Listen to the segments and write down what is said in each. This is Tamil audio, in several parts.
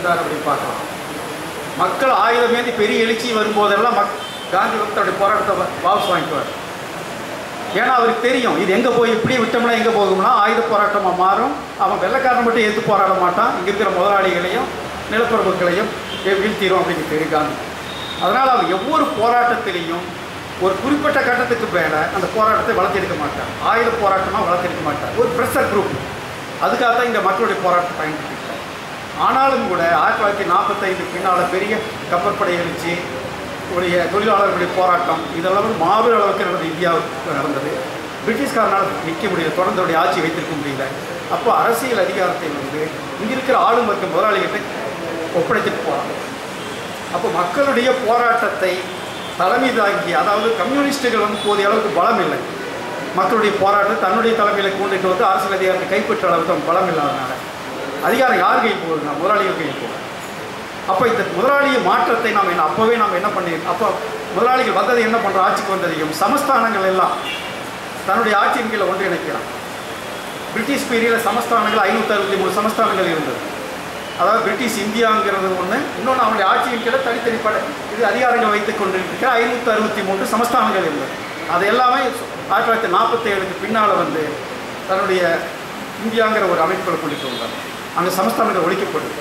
இருந்தார் அப்படின்னு பார்க்கலாம் மக்கள் ஆயுதம் ஏந்தி பெரிய எழுச்சி வரும்போதெல்லாம் மக் காந்தி வந்து தன்னுடைய போராட்டத்தை வா- வாபஸ் வாங்கிக்குவார் ஏன்னா அவருக்கு தெரியும் இது எங்கே போய் இப்படி விட்டோம்னா எங்கே போகும்னா ஆயுத போராட்டமாக மாறும் அவன் வெள்ளைக்காரன் மட்டும் எதிர்த்து போராட மாட்டான் இங்கே இருக்கிற முதலாளிகளையும் நிலப்பரப்புகளையும் வீ- வீழ்த்திடும் அப்படின்னு தெரியும் காந்தி அதனால் அவர் ஒவ்வொரு போராட்டத்திலையும் ஒரு குறிப்பிட்ட கட்டத்துக்கு மேலே அந்த போராட்டத்தை வளர்த்தெடுக்க மாட்டார் ஆயுத போராட்டமாக வளர்த்தெடுக்க மாட்டார் ஒரு ப்ரெஷர் குரூப் அதுக்காக தான் இந்த மக்களுடைய போராட்டத்தை பயன்படுத்திட்டார் ஆனாலும் கூட ஆயிரத்தி தொள்ளாயிரத்தி நாற்பத்தைந்து பின்னால் பெரிய கப்பற்படை எழுச்சி உடைய தொழிலாளர்களுடைய போராட்டம் இதெல்லாம் வந்து மாபெரும் அளவுக்கு நடந்த இந்தியாவுக்கு நடந்தது பிரிட்டிஷ்காரனால் நிற்க முடியல தொடர்ந்து அவருடைய ஆட்சி வைத்திருக்க முடியல அப்போ அரசியல் அதிகாரத்தை வந்து இங்கே இருக்கிற ஆளும் வர்க்க முதலாளிகிட்ட ஒப்படைத்துட்டு போகிறாங்க அப்போ மக்களுடைய போராட்டத்தை தலைமை தாங்கி அதாவது கம்யூனிஸ்டுகள் வந்து போதிய அளவுக்கு பலம் இல்லை மக்களுடைய போராட்டம் தன்னுடைய தலைமையில் கொண்டுட்டு வந்து அரசியல் அதிகாரத்தை கைப்பற்ற அளவுக்கு அவங்க பலம் இல்லாதனால அதிகாரம் யார் கையில் போகுதுன்னா முதலாளிகள் கையில் போகுது அப்போ இந்த முதலாளிய மாற்றத்தை நாம் என்ன அப்போவே நாம் என்ன பண்ணி அப்போ முதலாளிகள் வந்தது என்ன பண்ணுற ஆட்சிக்கு வந்ததையும் சமஸ்தானங்கள் எல்லாம் தன்னுடைய ஆட்சியின் கீழே ஒன்றிணைக்கிறான் பிரிட்டிஷ் பீரியடில் சமஸ்தானங்கள் ஐநூற்றி அறுபத்தி மூணு சமஸ்தானங்கள் இருந்தது அதாவது பிரிட்டிஷ் இந்தியாங்கிறது ஒன்று இன்னொன்று அவனுடைய ஆட்சியின் கீழே தனித்தனி பட இது அதிகாரங்கள் வைத்துக் கொண்டிருக்கிற ஐநூற்றி அறுபத்தி மூன்று சமஸ்தானங்கள் இருந்தது அது எல்லாமே ஆயிரத்தி தொள்ளாயிரத்தி நாற்பத்தேழுக்கு பின்னால் வந்து தன்னுடைய இந்தியாங்கிற ஒரு அமைப்புகளை கொண்டுட்டு வந்தார் அங்கே சமஸ்தானங்கள் ஒழிக்கப்படுது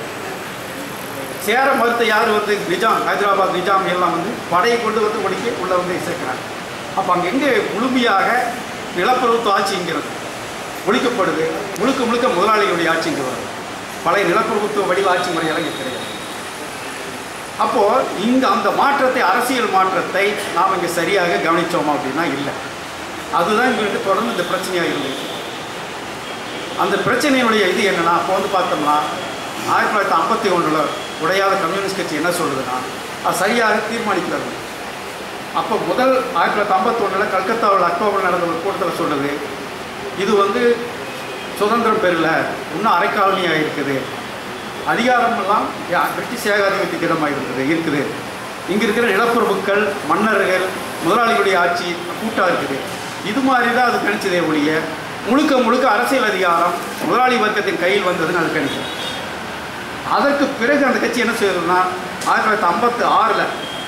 சேர மறுத்த யார் வந்து நிஜாம் ஹைதராபாத் நிஜாம் எல்லாம் வந்து படையை கொண்டு வந்து ஒடுக்கி உள்ள வந்து சேர்க்கிறாங்க அப்போ அங்கே எங்கே முழுமையாக நிலப்பரப்பு ஆட்சிங்கிறது ஒழிக்கப்படுது முழுக்க முழுக்க முதலாளிகளுடைய ஆட்சிங்க வருது பழைய நிலப்பிரபுத்துவ வடிவ ஆட்சி முறையெல்லாம் இங்கே கிடையாது அப்போது இங்கே அந்த மாற்றத்தை அரசியல் மாற்றத்தை நாம் இங்கே சரியாக கவனித்தோமா அப்படின்னா இல்லை அதுதான் எங்களுக்கு தொடர்ந்து இந்த பிரச்சனையாக இருந்தது அந்த பிரச்சனையினுடைய இது என்னன்னா அப்போ வந்து பார்த்தோம்னா ஆயிரத்தி தொள்ளாயிரத்தி ஐம்பத்தி ஒன்றில் உடையாத கம்யூனிஸ்ட் கட்சி என்ன சொல்லுதுன்னா அது சரியாக தீர்மானிக்கிறாங்க அப்போ முதல் ஆயிரத்தி தொள்ளாயிரத்தி ஐம்பத்தொன்னில் கல்கத்தாவில் அக்டோபர் நடந்த ஒரு கூட்டத்தில் சொல்லுது இது வந்து சுதந்திரம் பெறல இன்னும் அரைக்காலனியாக இருக்குது அதிகாரமெல்லாம் யா- பிரிட்டிஷ் ஏகாதிபத்திய இடமாக இருக்குது இருக்குது இங்கே இருக்கிற நிலப்பிரபுக்கள் மன்னர்கள் முதலாளிகளுடைய ஆட்சி கூட்டாக இருக்குது இது மாதிரி தான் அது கணிச்சதே ஒழிய முழுக்க முழுக்க அரசியல் அதிகாரம் முதலாளி வர்க்கத்தின் கையில் வந்ததுன்னு அது கணிக்கும் அதற்கு பிறகு அந்த கட்சி என்ன செய்யறதுன்னா ஆயிரத்தி தொள்ளாயிரத்தி ஐம்பத்தி ஆறில்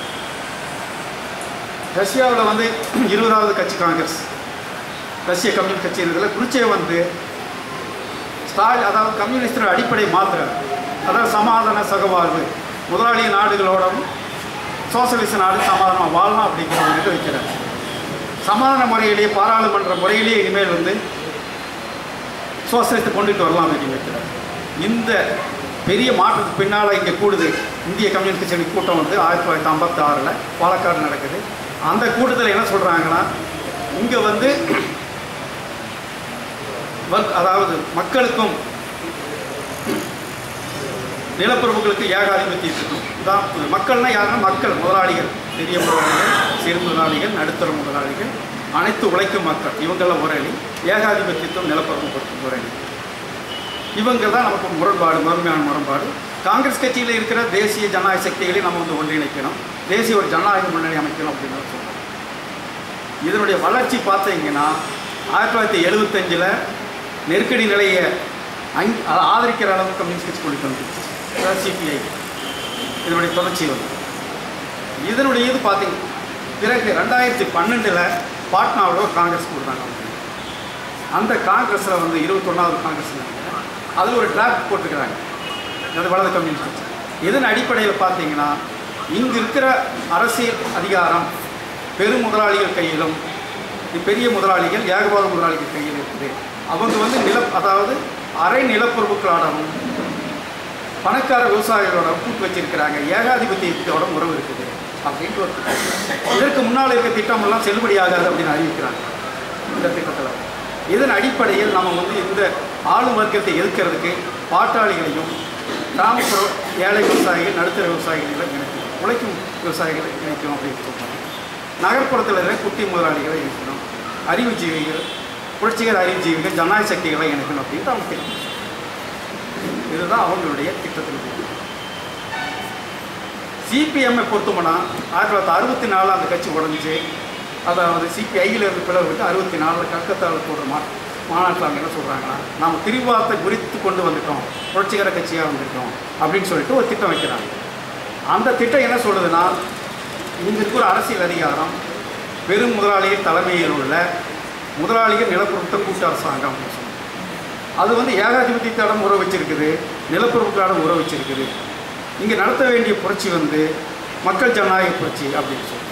ரஷ்யாவில் வந்து இருபதாவது கட்சி காங்கிரஸ் ரஷ்ய கம்யூனிஸ்ட் கட்சி இருந்ததில் குருச்சே வந்து ஸ்டாலின் அதாவது கம்யூனிஸ்டோட அடிப்படை மாற்றுறார் அதாவது சமாதான சகவாழ்வு முதலாளிய நாடுகளோடும் சோசலிச நாடு சமாதானமாக வாழலாம் அப்படிங்கிற ஒரு இது வைக்கிறார் சமாதான முறையிலேயே பாராளுமன்ற முறையிலேயே இனிமேல் வந்து சோசலிசத்தை கொண்டுட்டு வரலாம் அப்படின்னு வைக்கிறார் இந்த பெரிய மாற்றத்துக்கு பின்னால் இங்கே கூடுது இந்திய கம்யூனிஸ்ட் கட்சி கூட்டம் வந்து ஆயிரத்தி தொள்ளாயிரத்தி ஐம்பத்தி ஆறில் பாலக்காடு நடக்குது அந்த கூட்டத்தில் என்ன சொல்கிறாங்கன்னா இங்கே வந்து வர்க் அதாவது மக்களுக்கும் நிலப்பிரபுகளுக்கு ஏகாதிபத்தியத்துக்கும் தான் மக்கள்னா யாருன்னா மக்கள் முதலாளிகள் பெரிய முதலாளிகள் சிறு முதலாளிகள் நடுத்தர முதலாளிகள் அனைத்து உழைக்கும் மக்கள் இவங்கெல்லாம் ஒரு அணி ஏகாதிபத்தியத்துவம் நிலப்பரப்பு கொடுக்கும் ஒரு அணி இவங்க தான் நமக்கு முரண்பாடு முதன்மையான முரண்பாடு காங்கிரஸ் கட்சியில் இருக்கிற தேசிய ஜனநாயக சக்திகளை நம்ம வந்து ஒன்றிணைக்கணும் தேசிய ஒரு ஜனநாயக முன்னணி அமைக்கணும் அப்படின்னு சொல்கிறோம் இதனுடைய வளர்ச்சி பார்த்தீங்கன்னா ஆயிரத்தி தொள்ளாயிரத்தி எழுபத்தஞ்சில் நெருக்கடி நிலையை அங் அதை ஆதரிக்கிற அளவுக்கு கம்யூனிஸ்ட் கட்சி கொண்டு வந்துச்சு அதாவது சிபிஐ இதனுடைய தொடர்ச்சி வந்து இதனுடைய இது பார்த்தீங்க பிறகு ரெண்டாயிரத்தி பன்னெண்டில் பாட்னாவில் ஒரு காங்கிரஸ் கொடுத்தாங்க அந்த காங்கிரஸில் வந்து இருபத்தொன்னாவது காங்கிரஸ் நினைக்கிறேன் அதில் ஒரு டிராஃப்ட் போட்டிருக்கிறாங்க அது வலது கம்யூனிஸ்ட் கட்சி இதன் அடிப்படையில் பார்த்தீங்கன்னா இங்கு இருக்கிற அரசியல் அதிகாரம் பெரும் முதலாளிகள் கையிலும் பெரிய முதலாளிகள் ஏகபாத முதலாளிகள் கையில் இருக்குது அவங்க வந்து நில அதாவது அரை நிலப்பரப்புகளோடவும் பணக்கார விவசாயிகளோட கூட்டு வச்சிருக்கிறாங்க ஏகாதிபத்தியத்தோட உறவு இருக்குது அப்படின்ட்டு ஒரு திட்டம். இதற்கு முன்னால் இருக்க திட்டமெல்லாம் செல்லுபடியாகாது அப்படின்னு அறிவிக்கிறாங்க இந்த திட்டத்தில் இதன் அடிப்படையில் நம்ம வந்து இந்த ஆளும் வர்க்கத்தை எதிர்க்கிறதுக்கு பாட்டாளிகளையும் கிராமப்புற ஏழை விவசாயிகள் நடுத்தர விவசாயிகளை இணைக்கணும் உழைக்கும் விவசாயிகளை இணைக்கணும் அப்படின்னு சொல்கிறாங்க நகர்ப்புறத்தில் இருக்கிற குட்டி முதலாளிகளை இணைக்கணும் அறிவுஜீவிகள் புரட்சிகர அறிவுஜீவிகள் ஜனநாயக சக்திகளை இணைக்கணும் அப்படின்ட்டு அவங்க திட்டம் இதுதான் அவங்களுடைய திட்டத்தில் சிபிஎம்ஐ பொறுத்தோம்னா ஆயிரத்தி தொள்ளாயிரத்தி அறுபத்தி நாலில் அந்த கட்சி உடஞ்சி அதாவது சிபிஐயில் இருந்து பிளவு விட்டு அறுபத்தி நாலில் கல்கத்தாவில் போடுற மாற்றம் மாநாட்டில் அவங்க என்ன சொல்கிறாங்கன்னா நாம் திரிவாதத்தை குறித்து கொண்டு வந்துட்டோம் புரட்சிகர கட்சியாக வந்துட்டோம் அப்படின்னு சொல்லிட்டு ஒரு திட்டம் வைக்கிறாங்க அந்த திட்டம் என்ன சொல்லுதுன்னா இங்கே இருக்கிற அரசியல் அதிகாரம் பெரும் முதலாளிகள் தலைமையில் உள்ள முதலாளிகள் நிலப்பொருத்த கூட்டு அரசாங்கம் அப்படின்னு சொல்லுவாங்க அது வந்து ஏகாதிபத்தியத்திடம் உறவு வச்சிருக்குது நிலப்பரப்புக்கான உறவு வச்சிருக்குது இங்கே நடத்த வேண்டிய புரட்சி வந்து மக்கள் ஜனநாயக புரட்சி அப்படின்னு சொல்லி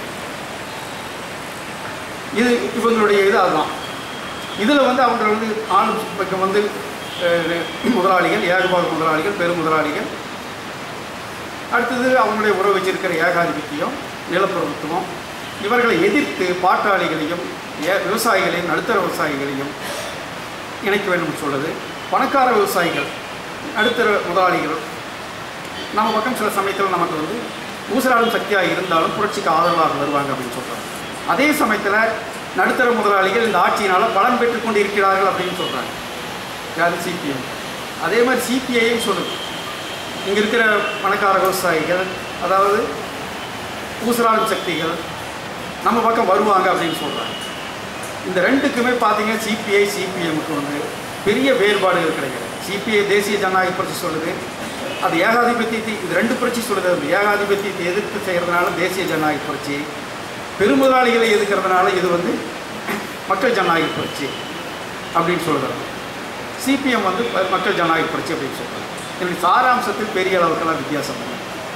இது இவங்களுடைய இது அதுதான் இதில் வந்து அவங்க வந்து ஆளும் பக்கம் வந்து அஹ், முதலாளிகள் ஏகபாக முதலாளிகள் பெரும் முதலாளிகள் அடுத்தது அவங்களுடைய உறவு வச்சிருக்கிற ஏகாதிபத்தியம் நிலப்பிரபுத்துவம் இவர்களை எதிர்த்து பாட்டாளிகளையும் ஏ விவசாயிகளையும் நடுத்தர விவசாயிகளையும் இணைக்க வேண்டும் சொல்லுது பணக்கார விவசாயிகள் நடுத்தர முதலாளிகள் நம்ம பக்கம் சில சமயத்தில் நமக்கு வந்து ஊசலாடும் சக்தியாக இருந்தாலும் புரட்சிக்கு ஆதரவாக வருவாங்க அப்படின்னு சொல்கிறாங்க அதே சமயத்தில் நடுத்தர முதலாளிகள் இந்த ஆட்சியினால் பலன் பெற்றுக்கொண்டு இருக்கிறார்கள் அப்படின்னு சொல்கிறாங்க யாரு சிபிஎம் அதே மாதிரி சிபிஐயும் சொல்லுது இங்கே இருக்கிற பணக்கார விவசாயிகள் அதாவது ஊசலாடும் சக்திகள் நம்ம பக்கம் வருவாங்க அப்படின்னு சொல்கிறாங்க இந்த ரெண்டுக்குமே பார்த்தீங்கன்னா சிபிஐ சிபிஎம்க்கு வந்து பெரிய வேறுபாடுகள் கிடையாது சிபிஐ தேசிய ஜனநாயக புரட்சி சொல்லுது அது ஏகாதிபத்தியத்தை இது ரெண்டு புரட்சி சொல்லுது அது ஏகாதிபத்தியத்தை எதிர்த்து செய்கிறதுனால தேசிய ஜனநாயக புரட்சி பெருமுதலாளிகளை எதிர்க்கிறதுனால இது வந்து மக்கள் ஜனநாயக புரட்சி அப்படின்னு சொல்கிறாங்க சிபிஎம் வந்து ப- மக்கள் ஜனநாயக புரட்சி அப்படின்னு சொல்கிறாங்க இதனுடைய சாராம்சத்தில் பெரிய அளவுக்கெல்லாம் வித்தியாசம் இல்லை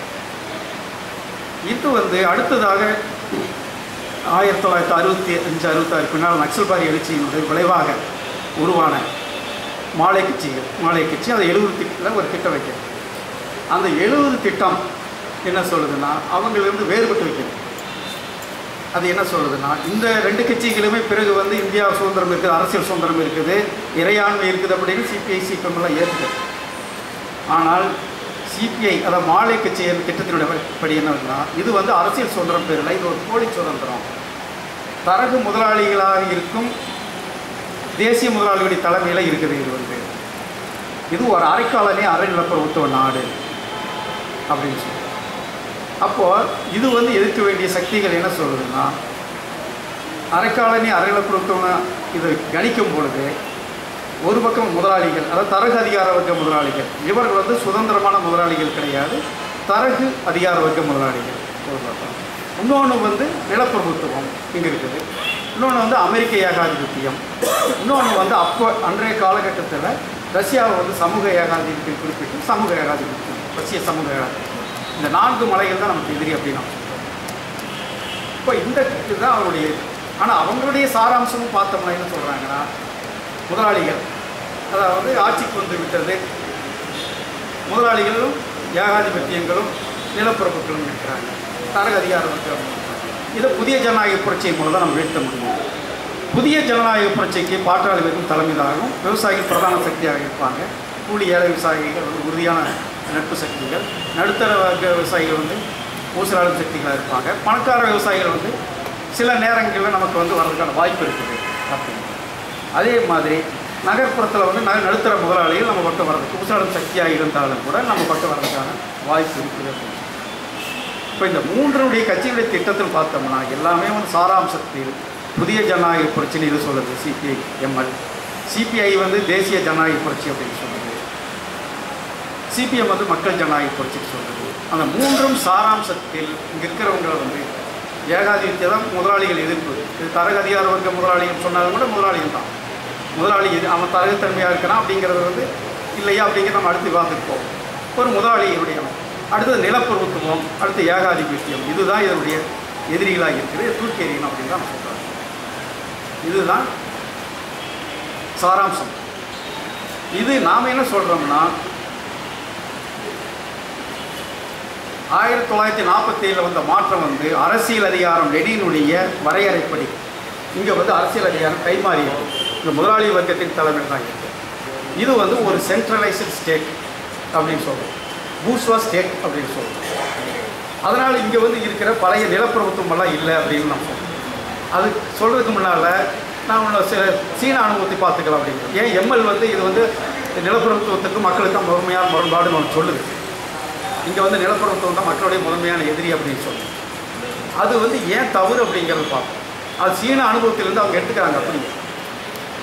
இது வந்து அடுத்ததாக ஆயிரத்தி தொள்ளாயிரத்தி அறுபத்தி அஞ்சு அறுபத்தாறு பின்னால் நக்சல்பாரி எழுச்சியினுடைய விளைவாக உருவான மாலை கட்சிகள் மாலை கட்சி அது எழுபது திட்டத்தில் ஒரு திட்டம் வைக்கிறது அந்த எழுபது திட்டம் என்ன சொல்லுதுன்னா அவங்களிருந்து வேறுபட்டு வைக்கிறது அது என்ன சொல்லுதுன்னா இந்த ரெண்டு கட்சிகளுமே பிறகு வந்து இந்தியா சுதந்திரம் இருக்குது அரசியல் சுதந்திரம் இருக்குது இறையாண்மை இருக்குது அப்படின்னு சிபிஐ சிபிஎம்லாம் ஏற்றுக்குது ஆனால் சிபிஐ அதாவது மாலை கட்சியின் திட்டத்தினுடைய படி என்னன்னா இது வந்து அரசியல் சுதந்திரம் பேரில் இது ஒரு போலி சுதந்திரம் தரகு முதலாளிகளாக இருக்கும் தேசிய முதலாளிகளுடைய தலைமையில் இருக்குது இது வந்து இது ஒரு அரைக்காலனே அரைநிலப்பரத்துவ நாடு அப்படின்னு சொல்லி அப்போது இது வந்து எதிர்க்க வேண்டிய சக்திகள் என்ன சொல்லுதுன்னா அரைக்காலனி அரைநிலப்பரத்துவ இதை கணிக்கும் பொழுது ஒரு பக்கம் முதலாளிகள் அதாவது தரகு அதிகார வர்க்க முதலாளிகள் இவர்கள் வந்து சுதந்திரமான முதலாளிகள் கிடையாது தரகு அதிகார வர்க்க முதலாளிகள் ஒரு பக்கம் இன்னொன்று வந்து நிலப்பிரபுத்துவம் இங்கே இருக்குது இன்னொன்று வந்து அமெரிக்க ஏகாதிபத்தியம் இன்னொன்று வந்து அப்போ அன்றைய காலகட்டத்தில் ரஷ்யாவை வந்து சமூக ஏகாதிபத்தியம் குறிப்பிட்டு சமூக ஏகாதிபத்தியம் ரஷ்ய சமூக ஏகாதிபத்தியம் இந்த நான்கு மலைகள் தான் நமக்கு எதிரி அப்படின்னு நம்ம சொல்றோம். இப்போ இந்த இதுதான் அவருடைய ஆனால் அவங்களுடைய சாராம்சமும் பார்த்தோம்னா என்ன சொல்கிறாங்கன்னா முதலாளிகள் அதாவது ஆட்சிக்கு வந்து விட்டது முதலாளிகளும் ஏகாதிபத்தியங்களும் நிலப்பிரபுக்களும் இருக்கிறாங்க தரக அதிகாரம் இருக்கிறவங்க இதை புதிய ஜனநாயக புரட்சியை மூலம் தான் நம்ம வீழ்த்த முடியும் புதிய ஜனநாயக புரட்சிக்கு பாட்டாளிகளுக்கும் தலைமையாகவும் விவசாயிகள் பிரதான சக்தியாக இருப்பாங்க கூலி ஏழை விவசாயிகள் வந்து உறுதியான நட்பு சக்திகள் நடுத்தர வர்க்க விவசாயிகள் வந்து ஊசலாடும் சக்திகளாக இருப்பாங்க பணக்கார விவசாயிகள் வந்து சில நேரங்களில் நமக்கு வந்து வர்றதுக்கான வாய்ப்பு இருக்குது அப்படின்னு அதே மாதிரி நகர்ப்புறத்தில் வந்து நக நடுத்தர முதலாளிகள் நம்ம பக்கம் வர்றதுக்கு ஊசலாடும் சக்தியாக இருந்தாலும் கூட நம்ம பக்கம் வர்றதுக்கான வாய்ப்பு இருக்குது அப்படின்னு இப்போ இந்த மூன்றுடைய கட்சிகளுடைய திட்டத்தில் பார்த்தோம்னா எல்லாமே வந்து சாராம்சத்தில் புதிய ஜனநாயக புரட்சின்னு இது சொல்லுது சிபிஐ எம்எல் சிபிஐ வந்து தேசிய ஜனநாயக புரட்சி அப்படின்னு சொல்லுது சிபிஎம் வந்து மக்கள் ஜனநாயக புரட்சின்னு சொல்லுது அந்த மூன்றும் சாராம்சத்தில் இங்கே இருக்கிறவங்களை வந்து ஏகாதிபத்திய தான் முதலாளிகள் எதிர்ப்பு இது தரகு அதிகார வர்க்க முதலாளிகள் சொன்னாலும் கூட முதலாளிகள் தான் முதலாளி இது அவன் தரகுத்தன்மையாக இருக்கிறான் அப்படிங்கிறது வந்து இல்லையா அப்படிங்கிறத நம்ம அடுத்து பார்த்துட்டு ஒரு முதலாளியினுடைய அடுத்தது நிலப்பிரபுத்துவம் அடுத்து ஏகாதிபத்தியம் இதுதான் இதனுடைய எதிரிகளாக இருக்குது இதை தூக்கி எறியணும் அப்படின்னு தான் நான் சொல்கிறேன் இதுதான் சாராம்சம் இது நாம் என்ன சொல்கிறோம்னா ஆயிரத்தி தொள்ளாயிரத்தி நாற்பத்தி ஏழில் வந்த மாற்றம் வந்து அரசியல் அதிகாரம் லெனினுடைய வரையறைப்படி இங்கே வந்து அரசியல் அதிகாரம் கைமாறியது இந்த முதலாளி வர்க்கத்தின் தலைமையில் தான் இருக்குது இது வந்து ஒரு சென்ட்ரலைஸ்டு ஸ்டேட் அப்படின்னு சொல்கிறோம் பூஸ்வா ஸ்டேட் அப்படின்னு சொல்கிறோம் அதனால் இங்கே வந்து இருக்கிற பழைய நிலப்பிரபுத்துவம் எல்லாம் இல்லை அப்படின்னு நம்ம சொல்றோம். அது சொல்கிறதுக்கு முன்னால் நான் உள்ள சில சீன அனுபவத்தை பார்த்துக்கலாம் அப்படிங்கிறது ஏன் எம்எல் வந்து இது வந்து நிலப்பிரபுத்துவத்துக்கும் மக்களுக்கும் முழுமையான முரண்பாடுன்னு ஒன்று சொல்லுது இங்கே வந்து நிலப்பரத்துவம் தான் மக்களுடைய முதன்மையான எதிரி அப்படின்னு சொல்லி அது வந்து ஏன் தவறு அப்படிங்கிறது பார்ப்போம் அது சீன அனுபவத்திலேருந்து அவங்க எடுத்துக்கிறாங்க அப்படிங்க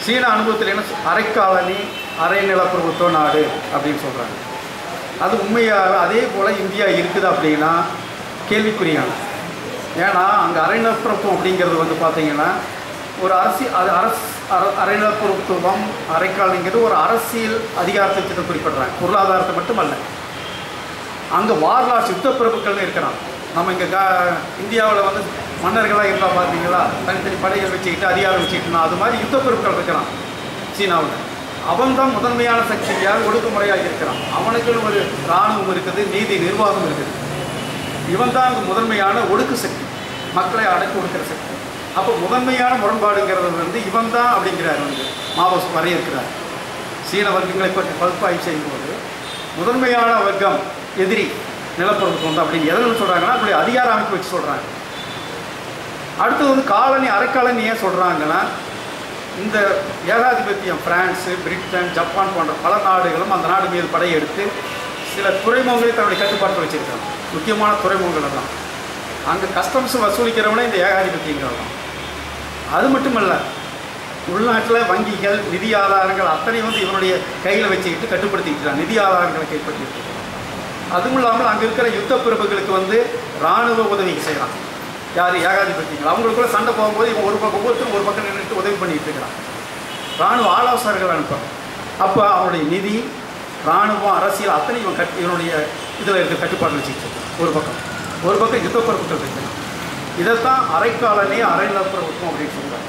சீன அனுபவத்தில் என்ன சொ- அரைக்காலனி அரை நிலப்பிரபுத்துவ நாடு அப்படின்னு சொல்கிறாங்க அது உண்மையாக அதே போல் இந்தியா இருக்குது அப்படின்னா கேள்விக்குறியான ஏன்னா அங்கே அரை நிலப்பிரபுத்துவம் அப்படிங்கிறது வந்து பார்த்தீங்கன்னா ஒரு அரசியல் அது அரசு அர- அரை நிலப்பிரபுத்துவம் அரைக்காலனிங்கிறது ஒரு அரசியல் அதிகாரத்தை வச்சு தான் குறிப்பிடுறாங்க பொருளாதாரத்தை மட்டுமல்ல அங்கே வார்லாஸ் யுத்த பிரபுக்கள்னு இருக்கிறான் நம்ம இங்கே கா இந்தியாவில் வந்து மன்னர்களாக இருந்தால் பார்த்தீங்களா தனித்தனி படைகள் வச்சுக்கிட்டு அதிகாரம் வச்சுக்கிட்டுனா அது மாதிரி யுத்த பிரபுக்கள் இருக்கிறான் சீனாவில் அவன் தான் முதன்மையான சக்தியாக ஒடுக்குமுறையாக இருக்கிறான் அவனுக்குன்னு ஒரு இராணுவம் இருக்குது நீதி நிர்வாகம் இருக்குது இவன் தான் அங்கே முதன்மையான ஒடுக்கு சக்தி மக்களை அடக்கி ஒடுக்கிற சக்தி அப்போ முதன்மையான முரண்பாடுங்கிறது வந்து இவன் தான் அப்படிங்கிறார் வந்து மாவோஸ் வரையறுக்கிறார் சீன வர்க்கங்களை பற்றி பகுப்பாய்வு செய்யும்போது முதன்மையான வர்க்கம் எதிரி நிலப்பரப்புக்கு வந்து அப்படின்னு எதில் சொல்கிறாங்கன்னா அப்படி அதிகார அமைப்பு வச்சு சொல்கிறாங்க அடுத்தது வந்து காலனி அரைக்காலனி ஏன் சொல்கிறாங்கன்னா இந்த ஏகாதிபத்தியம் பிரான்ஸு பிரிட்டன் ஜப்பான் போன்ற பல நாடுகளும் அந்த நாடு மீது படையெடுத்து சில துறைமுகங்களை தன்னுடைய கட்டுப்பாட்டில் வச்சுருக்காங்க முக்கியமான துறைமுகங்கள் எல்லாம் அங்கே கஸ்டம்ஸ் வசூலிக்கிறவனே இந்த ஏகாதிபத்தியங்கள் தான் அது மட்டுமல்ல உள்நாட்டில் வங்கிகள் நிதி ஆதாரங்கள் அத்தனை வந்து இவனுடைய கையில் வச்சுக்கிட்டு கட்டுப்படுத்திக்கிட்டு நிதி ஆதாரங்களை கைப்பற்றிட்டு அதுவும் இல்லாமல் அங்கே இருக்கிற யுத்த பிரிவுகளுக்கு வந்து இராணுவ உதவி செய்கிறான் யார் ஏகாதிபத்தியங்கள் அவங்களுக்குள்ள சண்டை போகும்போது இவன் ஒரு பக்கம் ஒவ்வொருத்தரும் ஒரு பக்கம் நின்றுட்டு உதவி பண்ணிட்டு இருக்கிறான் இராணுவ ஆலோசகர்கள் அனுப்புறான் அப்போ அவனுடைய நிதி இராணுவம் அரசியல் அத்தனை இவன் கட் இவனுடைய இதில் இருக்க கட்டுப்பாடு வச்சுக்கிட்டு இருக்கான். ஒரு பக்கம் ஒரு பக்கம் யுத்த பிறப்புகள் வைக்கிறான் இதைத்தான் அரைக்காலனே அரை நிலப்பிரபுத்துவம் அப்படின்னு சொல்கிறாங்க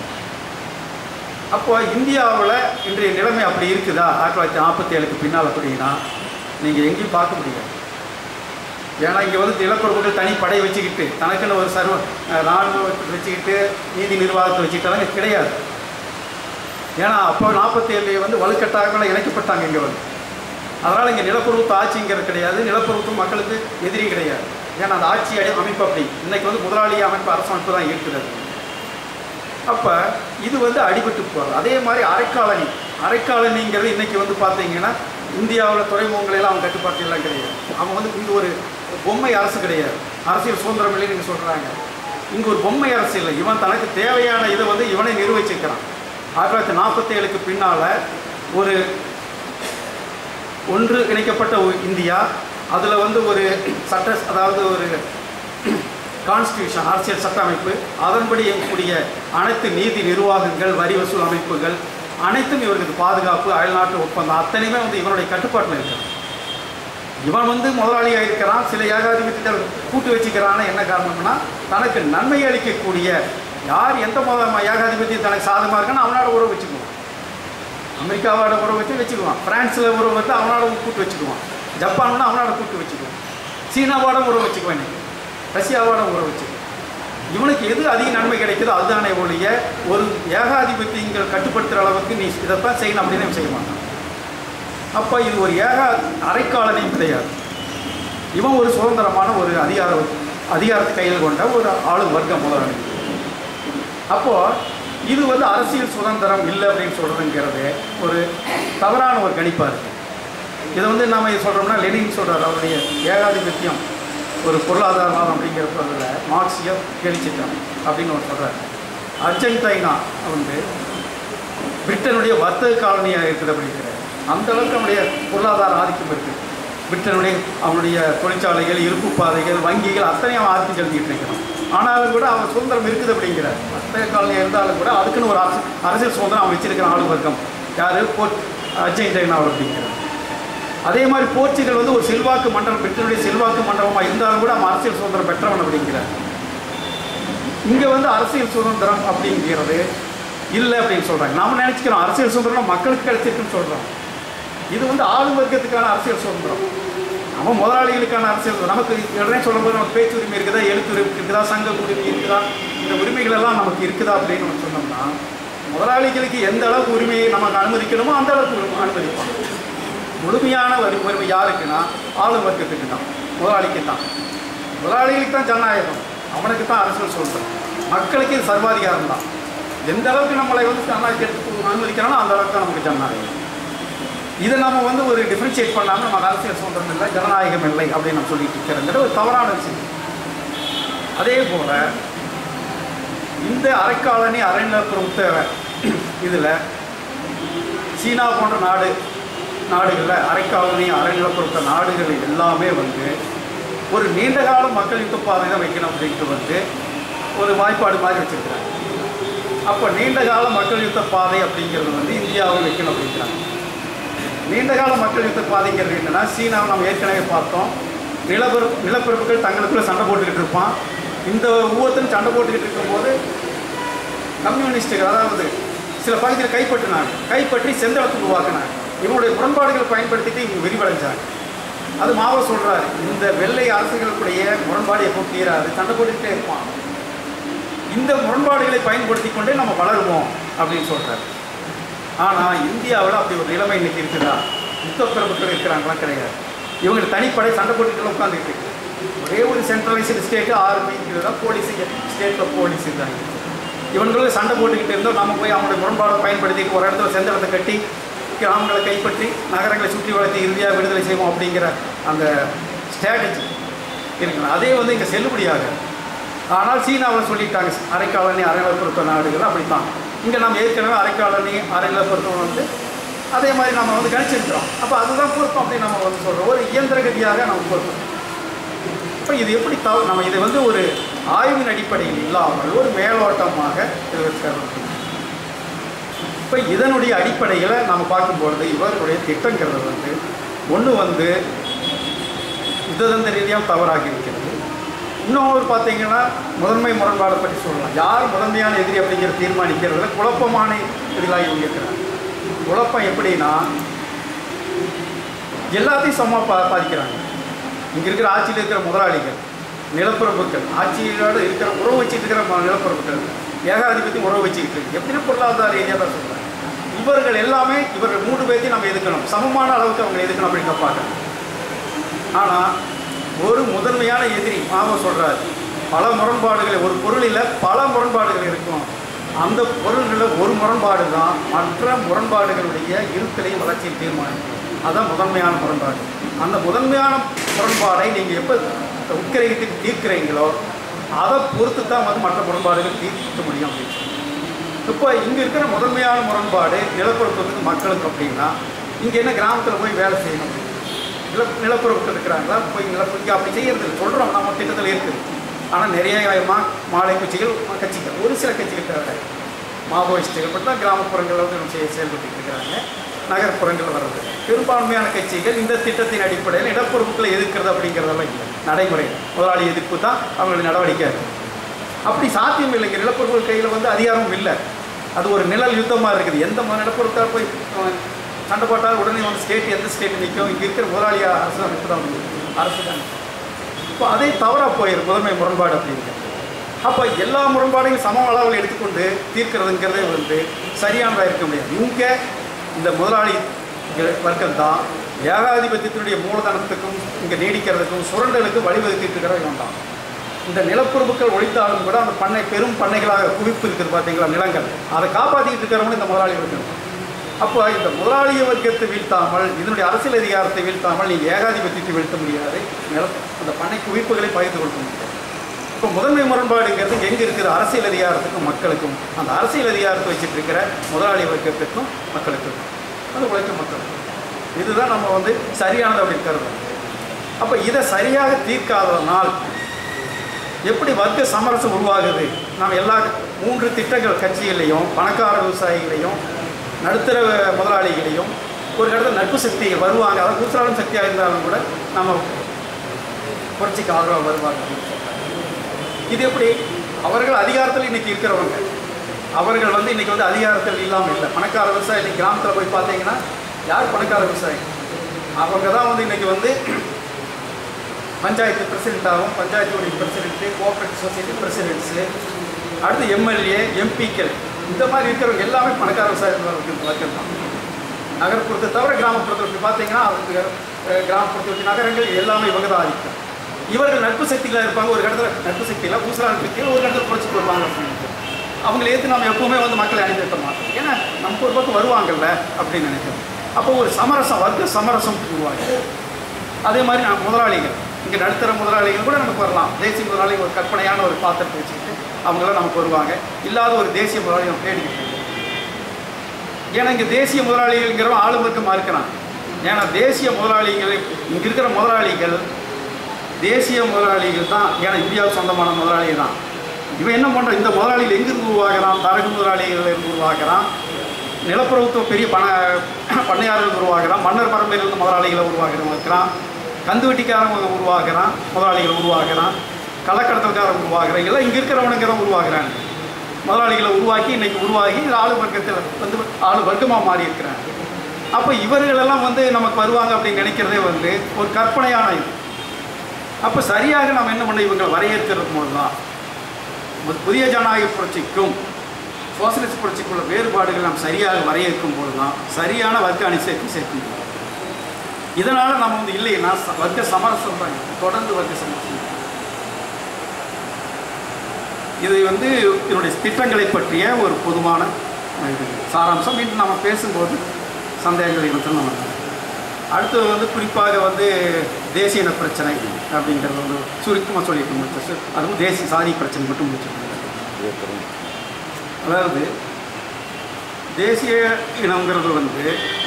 அப்போ இந்தியாவில் இன்றைய நிலைமை அப்படி இருக்குதா ஆயிரத்தி தொள்ளாயிரத்தி நாற்பத்தி ஏழுக்கு பின்னால் அப்படின்னா நீங்கள் எங்கேயும் பார்க்க முடியாது ஏன்னா இங்கே வந்து நிலப்பிரபுகள் தனி படை வச்சுக்கிட்டு தனக்குன்னு ஒரு சர்வ அஹ், ராணுவத்தை வச்சுக்கிட்டு நீதி நிர்வாகத்தை வச்சுக்கிட்டாலும் இங்க கிடையாது ஏன்னா அப்போ நாற்பத்தி ஏழுலேயே வந்து வலுக்கட்டாயங்களை இணைக்கப்பட்டாங்க இங்கே வந்து அதனால் இங்கே நிலப்பரப்பு ஆட்சிங்கிறது கிடையாது நிலப்பரப்பு மக்களுக்கு எதிரி கிடையாது ஏன்னா அந்த ஆட்சி அடி அமைப்பு அப்படி இன்னைக்கு வந்து முதலாளிய அமைப்பு அரசமைப்பு தான் இருக்குது அது. அப்போ இது வந்து அடிபட்டு போகிறது அதே மாதிரி அரைக்காலனி அரைக்காலனிங்கிறது இன்னைக்கு வந்து பார்த்தீங்கன்னா இந்தியாவில் துறைமுகங்கள் எல்லாம் அவன் கட்டுப்பாட்டு எல்லாம் கிடையாது அவன் வந்து இங்கே ஒரு பொம்மை அரசு கிடையாது அரசியல் சுதந்திரம் இல்லைன்னு இங்கே சொல்கிறாங்க இங்கே ஒரு பொம்மை அரசு இல்லை இவன் தனக்கு தேவையான இதை வந்து இவனை நிர்வகிச்சிருக்கிறான் ஆயிரத்தி தொள்ளாயிரத்தி நாற்பத்தி ஏழுக்கு பின்னால் ஒரு ஒன்று இணைக்கப்பட்ட ஒரு இந்தியா அதில் வந்து ஒரு சட்ட அதாவது ஒரு கான்ஸ்டியூஷன் அரசியல் சட்ட அமைப்பு அதன்படி இயங்கக்கூடிய அனைத்து நீதி நிர்வாகங்கள் வரி வசூல் அமைப்புகள் அனைத்தும் இவருக்கு பாதுகாப்பு அயல்நாட்டு ஒப்பந்தம் அத்தனையுமே வந்து இவனுடைய கட்டுப்பாட்டில் இருக்கிறான் இவன் வந்து முதலாளியாக இருக்கிறான் சில ஏகாதிபத்தியத்தை கூட்டு வச்சுக்கிறான்னு என்ன காரணம்னா தனக்கு நன்மை அளிக்கக்கூடிய யார் எந்த மத ஏகாதிபத்தியம் தனக்கு சாதகமாக இருக்கான்னு அவனோட உறவு வச்சுக்குவான் அமெரிக்காவோட உறவு வச்சு வச்சுக்குவான் பிரான்ஸில் உறவு வந்து அவனோட கூட்டு வச்சுக்குவான் ஜப்பான்னா அவனோட கூட்டு வச்சுக்குவான் சீனாவோட உறவு வச்சுக்குவான் இன்னைக்கு ரஷ்யாவோட உறவு வச்சுக்குவான் இவனுக்கு எது அதிக நன்மை கிடைக்குதோ அதுதானே ஒழிய ஒரு ஏகாதிபத்தியங்கள் கட்டுப்படுத்துகிற அளவுக்கு நீ இதைத்தான் செய்யணும் அப்படின்னு அவன் செய்ய மாட்டான் அப்போ இது ஒரு ஏகா அரைக்காலனையும் கிடையாது இவன் ஒரு சுதந்திரமான ஒரு அதிகார அதிகாரத்தை கையில் கொண்ட ஒரு ஆளும் வர்க்கம் முதலாளி அப்போது இது வந்து அரசியல் சுதந்திரம் இல்லை அப்படின்னு சொல்கிறதுங்கிறது ஒரு தவறான ஒரு கணிப்பாக இருக்குது இதை வந்து நாம் சொல்கிறோம்னா லெனின் சொல்கிறார் அவருடைய ஏகாதிபத்தியம் ஒரு பொருளாதாரவாதம் அப்படிங்கிற பொருளில் மார்க்சிய கேலிச்சிட்டம் அப்படின்னு ஒரு சொல்கிறார் அர்ஜென்டைனா வந்து பிரிட்டனுடைய வர்த்தக காலனியாக இருக்குது அப்படிங்கிறார் அந்த அளவுக்கு அவனுடைய பொருளாதார ஆதிக்கம் இருக்குது பிரிட்டனுடைய அவனுடைய தொழிற்சாலைகள் இருப்பு பாதைகள் வங்கிகள் அத்தனையும் அவன் ஆதிக்கம் செலுத்திட்டு இருக்கிறான் ஆனாலும் கூட அவன் சுதந்திரம் இருக்குது அப்படிங்கிறார் வர்த்தக காலனியாக இருந்தாலும் கூட அதுக்குன்னு ஒரு அரசு அரசியல் சுதந்திரம் அவன் வச்சிருக்கிறான் ஆளு வர்க்கம் யார் போர்ட் அர்ஜென்டைனா அப்படிங்கிறார் அதே மாதிரி போர்ச்சுகல் வந்து ஒரு செல்வாக்கு மண்டலம் பிரிட்டனுடைய செல்வாக்கு மண்டலமாக இருந்தாலும் கூட அவன் அரசியல் சுதந்திரம் பெற்றவன் அப்படிங்கிறார் இங்கே வந்து அரசியல் சுதந்திரம் அப்படிங்கிறது இல்லை அப்படின்னு சொல்கிறாங்க நாம நினச்சிக்கிறோம் அரசியல் சுதந்திரம் மக்களுக்கு கிடைச்சிருக்குன்னு சொல்கிறோம் இது வந்து ஆளும் வர்க்கத்துக்கான அரசியல் சுதந்திரம் நம்ம முதலாளிகளுக்கான அரசியல் சுதந்திரம். நமக்கு உடனே சொல்லும்போது நமக்கு பேச்சு உரிமை இருக்குதா எழுத்து உரிமை இருக்குதா சங்க உரிமை இருக்குதா இந்த உரிமைகள் எல்லாம் நமக்கு இருக்குதா அப்படின்னு நம்ம சொன்னோம்னா முதலாளிகளுக்கு எந்த அளவுக்கு உரிமையை நமக்கு அனுமதிக்கணுமோ அந்த அளவுக்கு உரிமை அனுமதிப்பாங்க முழுமையான வரி உரிமை யாருக்குன்னா ஆளும் வர்க்கத்துக்கு தான் முதலாளிக்கு தான் முதலாளிகளுக்கு தான் ஜனநாயகம் அவனுக்கு தான் அரசியல் சொல்கிறோம் மக்களுக்கு இது சர்வாதிகாரம் தான் எந்த அளவுக்கு நம்மளை வந்து ஜனநாயகத்துக்கு அனுமதிக்கிறானோ அந்த அளவுக்கு தான் நமக்கு ஜனநாயகம் இதை நம்ம வந்து ஒரு டிஃப்ரென்ஷியேட் பண்ணாமல் நம்ம அரசியல் சுதந்திரம் இல்லை ஜனநாயகம் இல்லை அப்படின்னு நம்ம சொல்லிட்டு இருக்கிறோங்கிற ஒரு தவறான விஷயம் அதே போல் இந்த அரைக்காலனி அரைநிலப்பிரபுத்த இதில் சீனா போன்ற நாடு நாடுகளில் அரைக்காலனி அரைநிலப்பொருத்த நாடுகள் எல்லாமே வந்து ஒரு நீண்ட கால மக்கள் யுத்த பாதை தான் வைக்கணும் அப்படின்ட்டு வந்து ஒரு வாய்ப்பாடு மாதிரி வச்சுருக்கிறாங்க அப்போ நீண்ட கால மக்கள் யுத்த பாதை அப்படிங்கிறது வந்து இந்தியாவில் வைக்கணும் அப்படிங்கிறாங்க நீண்ட கால மக்கள் யுத்த பாதைங்கிறது என்னன்னா சீனாவை நம்ம ஏற்கனவே பார்த்தோம் நிலப்பரப்பு நிலப்பரப்புகள் தங்களுக்குள்ள சண்டை போட்டுக்கிட்டு இருப்பான் இந்த ஒவ்வொருத்தரும் சண்டை போட்டுக்கிட்டு இருக்கும்போது கம்யூனிஸ்டுகள் அதாவது சில பகுதியில் கைப்பற்றினாங்க கைப்பற்றி செந்தளத்தை உருவாக்கினாங்க இவங்களுடைய முரண்பாடுகளை பயன்படுத்திட்டு இவங்க விரிவடைஞ்சாங்க அது மாவோ சொல்றாரு இந்த வெள்ளை அரசுகளுடைய முரண்பாடு எப்போ தீராது சண்டை போட்டுக்கிட்டே இருப்பான் இந்த முரண்பாடுகளை பயன்படுத்தி கொண்டே நம்ம வளருவோம் அப்படின்னு சொல்றாரு ஆனால் இந்தியாவில் அப்படி ஒரு நிலைமை இன்னைக்கு இருக்குதா யுத்த பிரபுக்கள் இருக்கிறாங்களா கிடையாது இவங்க தனிப்படை சண்டை போட்டுட்டு உட்காந்துட்டு இருக்கு ஒரே ஒரு சென்ட்ரலைஸ்டு ஸ்டேட்டு ஆர்மி இதுதான் போலீஸ் ஸ்டேட்டில் போலீஸ் இருந்தாங்க இவங்களுக்கு சண்டை போட்டுக்கிட்டு இருந்தோம் நம்ம போய் அவங்களுடைய முரண்பாடை பயன்படுத்திட்டு ஒரு இடத்துல செந்தளத்தை கட்டி கிராமங்களை கைப்பற்றி நகரங்களை சுற்றி வளர்த்து இந்தியாவை விடுதலை செய்வோம் அப்படிங்கிற அந்த ஸ்ட்ராட்டஜி இருக்குல்ல அதே வந்து இங்கே செல்லுபடியாக ஆனால் சீனாவில் சொல்லிட்டாங்க அரைக்காலனி அரைநிலப்பொருத்த நாடுகள் அப்படித்தான் இங்கே நம்ம ஏற்கனவே அரைக்காலனி அரைநிலப்பொருத்தம் வந்து அதே மாதிரி நம்ம வந்து கணிச்சிருக்கிறோம் அப்போ அதுதான் பொருத்தம் அப்படின்னு நம்ம வந்து சொல்கிறோம் ஒரு இயந்திர கதியாக நம்ம பொருத்தம் இப்போ இது எப்படி தவ நம்ம இதை வந்து ஒரு ஆய்வின் அடிப்படையில் இல்லாமல் ஒரு மேலோட்டமாக இது வச்சுக்கிறோம் இப்போ இதனுடைய அடிப்படையில் நம்ம பார்க்கும்பொழுது இவருடைய திட்டங்கிறது வந்து ஒன்று வந்து யுத்ததந்த ரீதியாக தவறாகி இருக்கிறது இன்னொரு பார்த்தீங்கன்னா முதன்மை முரண்பாடை பற்றி சொல்லலாம் யார் முதன்மையான எதிரி அப்படிங்கிற தீர்மானிக்கிறதுல குழப்பமான எதிராக இவங்க இருக்கிறாங்க குழப்பம் எப்படின்னா எல்லாத்தையும் சமமாக பா பாதிக்கிறாங்க இங்கே இருக்கிற ஆட்சியில் இருக்கிற முதலாளிகள் நிலப்பரப்புகள் ஆட்சியோடு இருக்கிற உறவு வச்சுட்டு இருக்கிற ம- நிலப்பரப்புகள் ஏகாதிபத்தியம் உறவு வச்சுக்கிட்டு இருக்கு எப்படின்னா பொருளாதார ரீதியாக தான் சொல்கிறாங்க இவர்கள் எல்லாமே இவர்கள் மூன்று பேர்த்தையும் நம்ம எதுக்கணும் சமமான அளவுக்கு அவங்க எதுக்கணும் அப்படின்னு பார்க்குறாங்க ஆனால் ஒரு முதன்மையான எதிரி மாமா சொல்கிறார் பல முரண்பாடுகள் ஒரு பொருளில் பல முரண்பாடுகள் இருக்கும் அந்த பொருள்களில் ஒரு முரண்பாடு தான் மற்ற முரண்பாடுகளுடைய இருத்தலையும் வளர்ச்சியை தீர்மானிக்கும் அதான் முதன்மையான முரண்பாடு அந்த முதன்மையான முரண்பாடை நீங்கள் எப்போ உட்கிரகத்துக்கு தீர்க்கிறீங்களோ அதை பொறுத்து தான் வந்து மற்ற முரண்பாடுகள் தீர்க்க முடியும் அப்படின்னு சொல்லி. இப்போ இங்கே இருக்கிற முதன்மையான முரண்பாடு நிலப்பரப்புக்கு மக்களுக்கு அப்படின்னா இங்கே என்ன கிராமத்தில் போய் வேலை செய்யணும் நில நிலப்பரப்புகள் இருக்கிறாங்களா போய் நிலப்பரப்பு அப்படி செய்யறது இல்லை சொல்கிறோம் நம்ம திட்டத்தில் இருக்குது ஆனால் நிறைய மா மாலை கட்சிகள் கட்சிகள் ஒரு சில கட்சிகள் தவிர மாவோயிஸ்டுகள் மட்டும் தான் கிராமப்புறங்களில் வந்து நம்ம செய- செயல்பட்டுட்டு இருக்கிறாங்க நகர்ப்புறங்கள் வர்றது பெரும்பான்மையான கட்சிகள் இந்த திட்டத்தின் அடிப்படையில் இடப்பொறுப்புகளை எதிர்க்கிறது அப்படிங்கிறதெல்லாம் இல்லை நடைமுறை முதலாளி எதிர்ப்பு தான் அவங்களுடைய நடவடிக்கை இருக்கு. அப்படி சாத்தியம் இல்லைங்க நிலப்பொருட்கள் கையில் வந்து அதிகாரமும் இல்லை அது ஒரு நிழல் யுத்தமாக இருக்குது எந்த ம- நிலப்பொருட்கள் போய் அஹ், சண்டை போட்டால் உடனே வந்து ஸ்டேட் எந்த ஸ்டேட் நிற்கும் இங்கே இருக்கிற முதலாளி அரசு அமைப்பு தான் வந்து அரசு தான் இப்போ அதே தவறாக போயிடும் முதன்மை முரண்பாடு அப்படிங்கிறது அப்போ எல்லா முரண்பாடையும் சம அளவில் எடுத்துக்கொண்டு தீர்க்கிறதுங்கிறதே வந்து சரியானதாக இருக்க முடியாது இங்கே இந்த முதலாளி வர்க்கம் தான் ஏகாதிபத்தியத்தினுடைய மூலதனத்துக்கும் இங்கே நீடிக்கிறதுக்கும் சுரண்டலுக்கும் வழிவகுத்திட்டு இருக்கிறவங்க தான் இந்த நிலப்பரப்புகள் ஒழித்தாலும் கூட அந்த பண்ணை பெரும் பண்ணைகளாக குவிப்பு இருக்குது பார்த்தீங்களா நிலங்கள் அதை காப்பாற்றிக்கிட்டு இருக்கிறவங்க இந்த முதலாளி வர்க்கம் அப்போ இந்த முதலாளிய வர்க்கத்தை வீழ்த்தாமல் இதனுடைய அரசியல் அதிகாரத்தை வீழ்த்தாமல் நீங்கள் ஏகாதிபத்தியத்தை வீழ்த்த முடியாது நில அந்த பண்ணை குவிப்புகளை பகிர்ந்து கொடுக்க முடியாது இப்போ முதன்மை முரண்பாடுங்கிறது எங்கே இருக்குது அரசியல் அதிகாரத்துக்கும் மக்களுக்கும் அந்த அரசியல் அதிகாரத்தை வச்சுட்டு இருக்கிற முதலாளி வர்க்கத்துக்கும் மக்களுக்கும் அது உழைக்கும் மக்களுக்கும் இதுதான் நம்ம வந்து சரியானது அப்படி இருக்கிறது அப்போ இதை சரியாக தீர்க்காததனால் எப்படி வர்க்க சமரசம் உருவாகுது நாம் எல்லா மூன்று திட்டங்கள் கட்சிகளையும் பணக்கார விவசாயிகளையும் நடுத்தர முதலாளிகளையும் ஒரு இடத்துல நட்பு சக்திகள் வருவாங்க அதாவது கூத்தாளும் சக்தியாக இருந்தாலும் கூட நம்ம புரட்சிக்கு ஆதரவாக வருவாங்க அப்படின்னு சொல்றாங்க. இது எப்படி அவர்கள் அதிகாரத்தில் இன்னைக்கு இருக்கிறவங்க அவர்கள் வந்து இன்னைக்கு வந்து அதிகாரத்தில் இல்லாமல் இல்லை பணக்கார விவசாயி இன்னைக்கு கிராமத்தில் போய் பார்த்தீங்கன்னா யார் பணக்கார விவசாயி அவங்க தான் வந்து இன்னைக்கு வந்து பஞ்சாயத்து பிரசிடெண்ட்டாகவும் panchayat union president cooperative society presidents அடுத்து எம்எல்ஏ எம்பிக்கள் இந்த மாதிரி இருக்கிறவங்க எல்லாமே பணக்கார விவசாயத்தில் வர்க்கம் தான் நகர்ப்புறத்தை தவிர கிராமப்புறத்தை வச்சு பார்த்தீங்கன்னா அதுக்கு அஹ், கிராமப்புறத்தை வச்சு நகரங்கள் எல்லாமே இவங்க தான் ஆதிக்கம் இவர்கள் நட்பு சக்திகளாக இருப்பாங்க ஒரு இடத்துல நட்பு சக்தியில் பூசலான சக்தியில் ஒரு இடத்துல குறைச்சி கொடுப்பாங்க அப்படின்ட்டு அவங்களை ஏற்று நம்ம எப்பவுமே வந்து மக்களை அணிந்திருக்க மாட்டோம் ஏன்னா நம்ம ஒரு பக்கம் வருவாங்கல்ல அப்படின்னு நினைக்கிறோம் அப்போ ஒரு சமரசம் வர்க்க சமரசம் உருவாகுது அதே மாதிரி நான் முதலாளிகள் இங்கே நடுத்தர முதலாளிகள் கூட நமக்கு வரலாம் தேசிய முதலாளிகள் ஒரு கற்பனையான ஒரு பாத்திரத்தை வச்சுக்கிட்டு அவங்களாம் நமக்கு வருவாங்க இல்லாத ஒரு தேசிய முதலாளி நம்ம தேடிக்கிட்டு இருக்கோம். ஏன்னா இங்கே தேசிய முதலாளிகள்ங்கிறவன் ஆளு வர்க்கமாக இருக்கிறான் ஏன்னா தேசிய முதலாளிகள் இங்கே இருக்கிற முதலாளிகள் தேசிய முதலாளிகள் தான் ஏன்னா இந்தியாவுக்கு சொந்தமான முதலாளி தான் இவன் என்ன பண்ணுறான் இந்த முதலாளிகள் எங்கிருந்து உருவாகிறான் தரகு முதலாளிகள் இருந்து உருவாகிறான் நிலப்பிரபுத்துவ பெரிய பண பண்ணையாளர்கள் உருவாகிறான் மன்னர் பரம்பரையிலிருந்து முதலாளிகளை உருவாகிறவங்க இருக்கிறான் கந்து வெட்டிக்காரன் உருவாகிறான் முதலாளிகளை உருவாகிறான் கள்ளக்கடத்தல்காரன் உருவாகிறான் எல்லாம் இங்கே இருக்கிறவனுங்கிறவன் உருவாகிறாங்க முதலாளிகளை உருவாக்கி இன்னைக்கு உருவாகி இது ஆளு வர்க்கத்தில் வந்து ஆளு வர்க்கமாக மாறி இருக்கிறாங்க அப்போ இவர்களெல்லாம் வந்து நமக்கு வருவாங்க அப்படின்னு நினைக்கிறதே வந்து ஒரு கற்பனையான இது அப்போ சரியாக நாம் என்ன பண்ண இவங்களை வரையறுக்கிறது போது தான் புதிய ஜனநாயக புரட்சிக்கும் சோசலிஸ்ட் புரட்சிக்குள்ள வேறுபாடுகள் நாம் சரியாக வரையறுக்கும் போது தான் சரியான வர்க்க அணிசேர்க்கை சேர்க்க முடியும் இதனால் நம்ம வந்து இல்லைன்னா ச- வர்க்க சமரசம் தான் இது. தொடர்ந்து வர்க்க சமரசம் இது வந்து இதனுடைய திட்டங்களை பற்றிய ஒரு பொதுவான இது சாராம்சம் இன்று நம்ம பேசும்போது சந்தேகங்கள் இருந்தால் நம்ம அடுத்தது வந்து குறிப்பாக வந்து தேசிய இன பிரச்சனை அப்படிங்கிறது வந்து சுருக்கமாக சொல்லிட்டு முடிச்சு அதுவும் தேசிய சாதி பிரச்சனை மட்டும் முடிச்சிருக்கோம் அதாவது தேசிய இனங்கிறது வந்து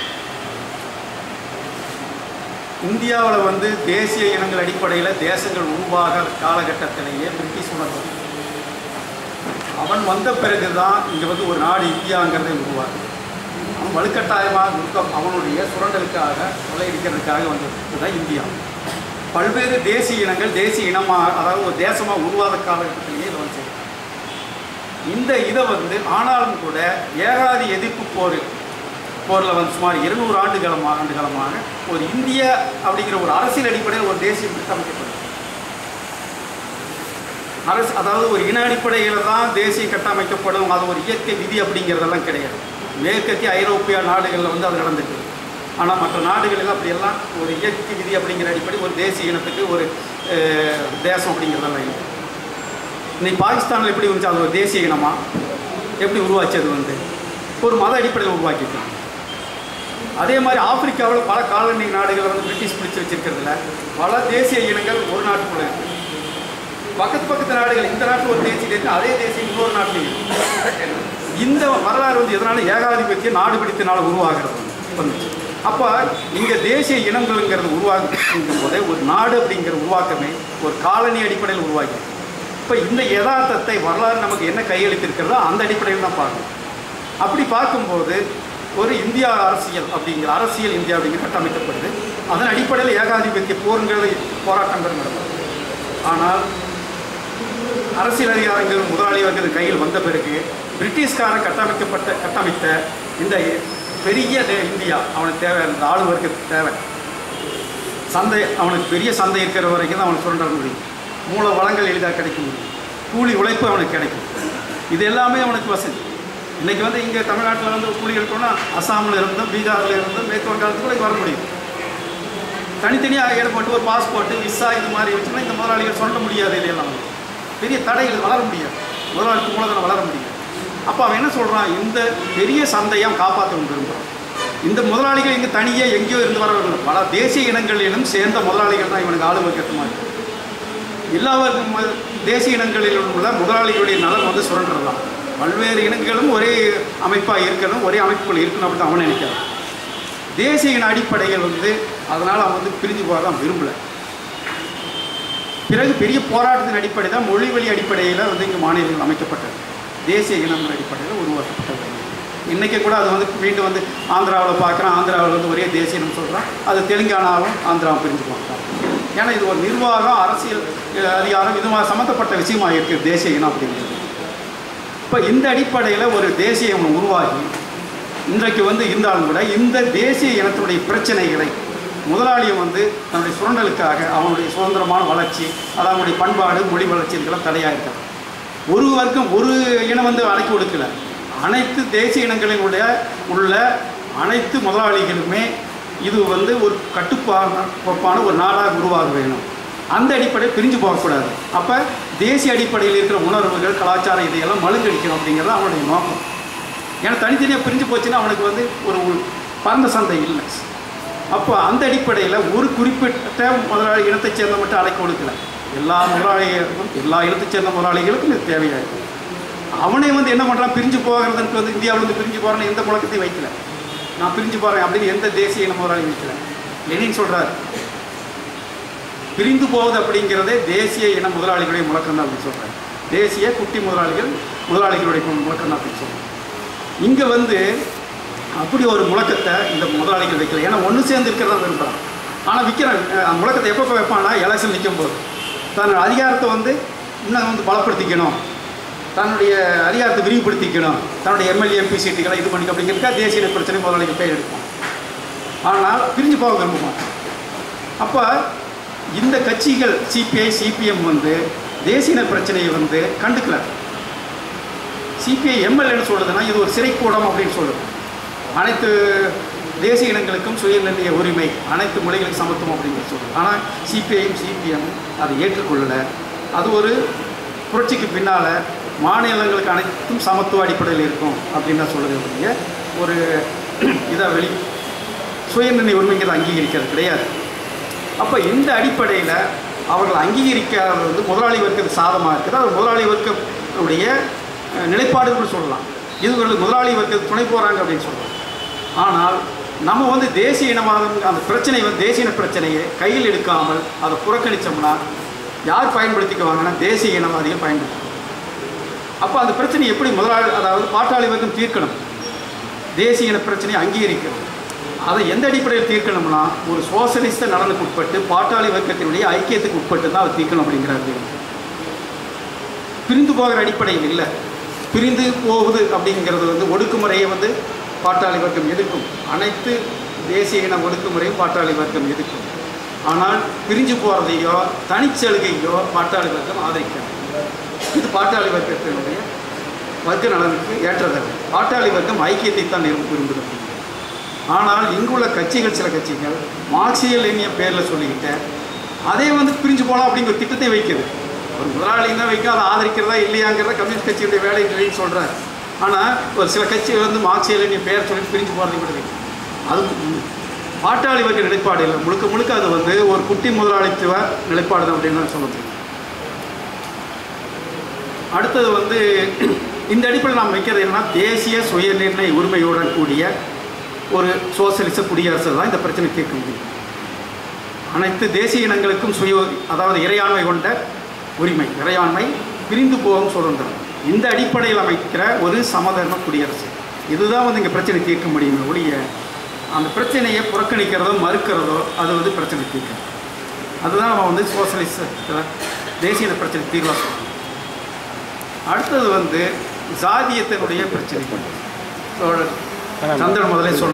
இந்தியாவில் வந்து தேசிய இனங்கள் அடிப்படையில் தேசங்கள் உருவாக காலகட்டத்திலேயே பிரிட்டிஷ் உணர்வு அவன் வந்த பிறகு தான் இங்கே வந்து ஒரு நாடு இந்தியாங்கிறதே உருவாகுது அவன் வலுக்கட்டாயமாக இருக்க அவனுடைய சுரண்டலுக்காக கொள்ளையடிக்கிறதுக்காக வந்தது தான் இந்தியா பல்வேறு தேசிய இனங்கள் தேசிய இனமாக அதாவது ஒரு தேசமாக உருவாத காலகட்டத்திலேயே இதை வந்து செய்யும். இந்த இதை வந்து ஆனாலும் கூட ஏகாதி எதிர்ப்பு போர் போரில் வந்து சுமார் இருநூறு ஆண்டுகளமாக ஆண்டுகளமாக ஒரு இந்திய அப்படிங்கிற ஒரு அரசியல் அடிப்படையில் ஒரு தேசியம் கட்டமைக்கப்படும் அரசு அதாவது ஒரு இன அடிப்படையில் தான் தேசியம் கட்டமைக்கப்படும் அது ஒரு இயற்கை விதி அப்படிங்கிறதெல்லாம் கிடையாது மேற்கத்திய ஐரோப்பிய நாடுகளில் வந்து அது நடந்துட்டு ஆனால் மற்ற நாடுகளில் அப்படியெல்லாம் ஒரு இயற்கை விதி அப்படிங்கிற அடிப்படை ஒரு தேசிய இனத்துக்கு ஒரு அஹ், தேசம் அப்படிங்கிறதெல்லாம் இல்லை இன்னைக்கு பாகிஸ்தானில் எப்படி வந்துச்சு அது ஒரு தேசிய இனமா எப்படி உருவாச்சு அது வந்து ஒரு மத அடிப்படையில் உருவாக்கிட்டாங்க அதே மாதிரி ஆப்பிரிக்காவில் பல காலனி நாடுகளை வந்து பிரிட்டிஷ் பிடிச்சு வச்சிருக்கிறதுல பல தேசிய இனங்கள் ஒரு நாட்டுக்குள்ள இருக்கு பக்கத்து பக்கத்து நாடுகள் இந்த நாட்டில் ஒரு தேசியம் இருக்கு அதே தேசியம் இன்னொரு நாட்டிலையும் இருக்கு. இந்த வரலாறு வந்து எதனால ஏகாதிபத்திய நாடு பிடித்தனால உருவாகிறது வந்துச்சு அப்போ இங்கே தேசிய இனங்கள்ங்கிறது உருவாக்கும் போதே ஒரு நாடு அப்படிங்கிற உருவாக்கமே ஒரு காலனி அடிப்படையில் உருவாக்கி இப்போ இந்த யதார்த்தத்தை வரலாறு நமக்கு என்ன கையளித்திருக்கிறதோ அந்த அடிப்படையில் தான் பார்க்கணும் அப்படி பார்க்கும்போது ஒரு இந்தியா அரசியல் அப்படிங்கிற அரசியல் இந்தியா அப்படிங்கிற கட்டமைக்கப்படுது அதன் அடிப்படையில் ஏகாதிபத்திய போருங்கிறது போராட்டங்கள் நடக்கும் ஆனால் அரசியல் அதிகாரங்கள் முதலாளிவர்கள் கையில் வந்த பிறகு பிரிட்டிஷ்காரன் கட்டமைக்கப்பட்ட கட்டமைத்த இந்த பெரிய தே- இந்தியா அவனுக்கு தேவை அந்த ஆளுவருக்கு தேவை சந்தை அவனுக்கு பெரிய சந்தை இருக்கிற வரைக்கும் தான் அவனுக்கு சுரண்ட முடியும் மூல வளங்கள் எளிதாக கிடைக்க முடியும் கூலி உழைப்பு அவனுக்கு கிடைக்கும் இது எல்லாமே அவனுக்கு வசதி இன்னைக்கு வந்து இங்கே தமிழ்நாட்டில் வந்து கூலி எடுக்கணும்னா அஸ்ஸாமில் இருந்தும் பீகாரில் இருந்தும் மேற்கு வங்காளத்துக்கு கூட இங்க வர முடியும் தனித்தனியாக ஏற்பட்டு ஒரு பாஸ்போர்ட்டு விசா இது மாதிரி வச்சுன்னா இந்த முதலாளிகள் சொல்ல முடியாது இதெல்லாம் பெரிய தடைகள் வளர முடியாது முதலாளிக்கு மூலதனம் வளர முடியாது அப்போ அவன் என்ன சொல்கிறான் இந்த பெரிய சந்தையை அவன் காப்பாற்ற விரும்புகிறான் இந்த முதலாளிகள் இங்கே தனியாக எங்கேயோ இருந்து வரவர்கள் பல தேசிய இனங்களிலும் சேர்ந்த முதலாளிகள் தான் இவனுக்கு ஆளு வைக்கிறது மாதிரி எல்லா வர்க்க ம- தேசிய இனங்களில் உள்ள முதலாளிகளுடைய நலன் வந்து சுரண்டுறதான் பல்வேறு இனங்களும் ஒரே அமைப்பாக இருக்கணும் ஒரே அமைப்புக்குள் இருக்கணும் அப்படின்னு அவன் நினைக்கிறான் தேசிய இன அடிப்படையில் வந்து அதனால் அவன் வந்து பிரிஞ்சு போக தான் விரும்பலை பிறகு பெரிய போராட்டத்தின் அடிப்படை தான் மொழி வழி அடிப்படையில் வந்து இங்கே மாநிலங்கள் அமைக்கப்பட்டது தேசிய இனம் அடிப்படையில் உருவாக்கப்பட்டது இன்றைக்கி கூட அது வந்து மீண்டும் வந்து ஆந்திராவில் பார்க்குறோம் ஆந்திராவில் வந்து ஒரே தேசிய இனம் சொல்கிறான் அது தெலுங்கானாவும் ஆந்திராவும் பிரிஞ்சு பார்க்குறான் ஏன்னா இது ஒரு நிர்வாகம் அரசியல் அஹ், அதிகாரம் இது மாதிரி சம்மந்தப்பட்ட விஷயமா இருக்குது தேசிய இனம் அப்படிங்கிறது இப்போ இந்த அடிப்படையில் ஒரு தேசிய இனம் உருவாகி இன்றைக்கு வந்து இருந்தாலும் கூட இந்த தேசிய இனத்தினுடைய பிரச்சனைகளை முதலாளியம் வந்து தன்னுடைய சுரண்டலுக்காக அவனுடைய சுதந்திரமான வளர்ச்சி அதாவது அவனுடைய பண்பாடு மொழி வளர்ச்சி இதெல்லாம் தடையாக இருக்காது ஒரு வர்க்கம் ஒரு இனம் வந்து அடக்கி கொடுக்கல அனைத்து தேசிய இனங்களினுடைய உள்ள அனைத்து முதலாளிகளுமே இது வந்து ஒரு கட்டுப்பான கோப்பான ஒரு நாடாக உருவாக வேணும் அந்த அடிப்படையில் பிரிஞ்சு போகக்கூடாது அப்போ தேசிய அடிப்படையில் இருக்கிற உணர்வுகள் கலாச்சாரம் இதையெல்லாம் மழுங்கடிக்கணும் அப்படிங்கிறது அவனுடைய நோக்கம் ஏன்னா தனித்தனியாக பிரிஞ்சு போச்சுன்னா அவனுக்கு வந்து ஒரு ஒரு பரந்த சந்தை இல்லை அப்போ அந்த அடிப்படையில் ஒரு குறிப்பிட்ட முதலாளி இனத்தைச் சேர்ந்த மட்டும் அடக்கி கொடுக்கல எல்லா முதலாளிகளுக்கும் எல்லா இனத்தைச் சேர்ந்த முதலாளிகளுக்கும் இது தேவையாகும் அவனே வந்து என்ன பண்ணுறான் பிரிஞ்சு போகிறதுக்கு வந்து இந்தியாவிலேருந்து பிரிஞ்சு போகிறேன்னு எந்த முழக்கத்தையும் வைக்கல நான் பிரிஞ்சு போகிறேன் அப்படின்னு எந்த தேசிய இன முதலாளி வைக்கல லெனின் சொல்கிறார் பிரிந்து போவது அப்படிங்கிறதே தேசிய இன முதலாளிகளுடைய முழக்கம் தான் அப்படின்னு சொல்கிறார் தேசிய குட்டி முதலாளிகள் முதலாளிகளுடைய முழக்கம் தான் அப்படின்னு சொல்கிறார் இங்கே வந்து அப்படி ஒரு முழக்கத்தை இந்த முதலாளிகள் வைக்கல ஏன்னா ஒன்று சேர்ந்து இருக்கிறதா விரும்புகிறான் ஆனால் விற்கிறான் அஹ், முழக்கத்தை எப்போ வைப்பான்னா எலெக்ஷன் நிற்கும் போது தன் அதிகாரத்தை வந்து இன்னும் வந்து பலப்படுத்திக்கணும் தன்னுடைய அதிகாரத்தை விரிவுபடுத்திக்கணும் தன்னுடைய எம்எல்ஏ எம்பி சீட்டுகளை இது பண்ணிக்க அப்படிங்கிறதுக்காக தேசிய இன பிரச்சனை முதலாளிகள் பெயர் எடுப்போம் ஆனால் பிரிஞ்சு போக விரும்ப மாட்டோம் அப்போ இந்த கட்சிகள் சிபிஐ சிபிஎம் வந்து தேசிய இன பிரச்சனையை வந்து கண்டுக்கல சிபிஐ எம்எல்ஏன்னு சொல்லுதுன்னா இது ஒரு சிறைக்கூடம் அப்படின்னு சொல்லுது அனைத்து தேசிய இனங்களுக்கும் சுயநிர்ணய உரிமை அனைத்து மொழிகளுக்கும் சமத்துவம் அப்படின்னு சொல்லுது ஆனால் சிபிஐயும் சிபிஎம் அதை ஏற்றுக்கொள்ளலை அது ஒரு புரட்சிக்கு பின்னால் மாநிலங்களுக்கு அனைத்தும் சமத்துவ அடிப்படையில் இருக்கும் அப்படின்னு தான் சொல்லுது ஒழிய ஒரு இதை வெளி சுயநிர்ணய உரிமைங்கிறத அங்கீகரிக்கிறது கிடையாது அப்போ இந்த அடிப்படையில் அவர்கள் அங்கீகரிக்காதது வந்து முதலாளி வர்க்கத்துக்கு சாதமாக இருக்குது அது முதலாளி வர்க்கத்துடைய அஹ், நிலைப்பாடுகள் சொல்லலாம் இதுவர்கள் முதலாளி வர்க்கத்துக்கு துணை போகிறாங்க அப்படின்னு சொல்லலாம் ஆனால் நம்ம வந்து தேசிய இனவாதம் அந்த பிரச்சனை வந்து தேசிய இன பிரச்சனையை கையில் எடுக்காமல் அதை புறக்கணித்தோம்னா யார் பயன்படுத்திக்குவாங்கன்னா தேசிய இனவாதிகள் பயன்படுத்துவாங்க அப்போ அந்த பிரச்சனை எப்படி முதலாளி அதாவது பாட்டாளி வர்க்கம் தீர்க்கணும் தேசிய இன பிரச்சனையை அங்கீகரிக்கணும் அதை எந்த அடிப்படையில் தீர்க்கணும்னா ஒரு சோசலிஸ்ட நலனுக்கு உட்பட்டு பாட்டாளி வர்க்கத்தினுடைய ஐக்கியத்துக்கு உட்பட்டு தான் அதை தீர்க்கணும் அப்படிங்கிறாரு பிரிந்து போகிற அடிப்படையில் இல்லை பிரிந்து போகுது அப்படிங்கிறது வந்து ஒடுக்குமுறையை வந்து பாட்டாளி வர்க்கம் எதிர்க்கும் அனைத்து தேசிய இன ஒடுக்குமுறையும் பாட்டாளி வர்க்கம் எதிர்க்கும் ஆனால் பிரிஞ்சு போகிறதையோ தனிச்சலுகையோ பாட்டாளி வர்க்கம் ஆதரிக்காது இது பாட்டாளி வர்க்கத்தினுடைய வர்க்க நலனுக்கு ஏற்றதல்ல பாட்டாளி வர்க்கம் ஐக்கியத்தை தான் நிறுவ விரும்புகிறது ஆனால் இங்குள்ள கட்சிகள் சில கட்சிகள் மார்க்சிய லெனிய பேரில் சொல்லிக்கிட்டு அதே வந்து பிரிஞ்சு போகலாம் அப்படிங்கிற திட்டத்தை வைக்குது ஒரு முதலாளி தான் வைக்க அதை ஆதரிக்கிறதா இல்லையாங்கிறத கம்யூனிஸ்ட் கட்சியுடைய வேலை இல்லைன்னு சொல்கிறார் ஆனால் ஒரு சில கட்சிகள் வந்து மார்க்சிய லெனிய பேர் சொல்லி பிரிஞ்சு போகிறது கூட வைக்கும் அது பாட்டாளி வர்க்க நிலைப்பாடு இல்லை முழுக்க முழுக்க அது வந்து ஒரு குட்டி முதலாளித்துவ நிலைப்பாடு தான் அப்படின்னு தான் சொல்ல முடியும் அடுத்தது வந்து இந்த அடிப்படையில் நாம் வைக்கிறது என்னன்னா தேசிய சுயநிர்ணய உரிமையுடன் கூடிய ஒரு சோசியலிச குடியரசு தான் இந்த பிரச்சனை தீர்க்க முடியும் அனைத்து தேசிய இனங்களுக்கும் சுய அதாவது இறையாண்மை கொண்ட உரிமை இறையாண்மை பிரிந்து போகும் சுதந்திரம் இந்த அடிப்படையில் அமைக்கிற ஒரு சமதர்ம குடியரசு இதுதான் வந்து இங்கே பிரச்சனை தீர்க்க முடியுமே ஒழிய அந்த பிரச்சனையை புறக்கணிக்கிறதோ மறுக்கிறதோ அது வந்து பிரச்சனை தீர்க்கும் அதுதான் நம்ம வந்து சோசியலிச தேசிய இன பிரச்சனை தீர்வாக சொல்றோம் அடுத்தது வந்து சாதியத்தினுடைய பிரச்சனை சோழர் சந்திரன் முதலே சொன்ன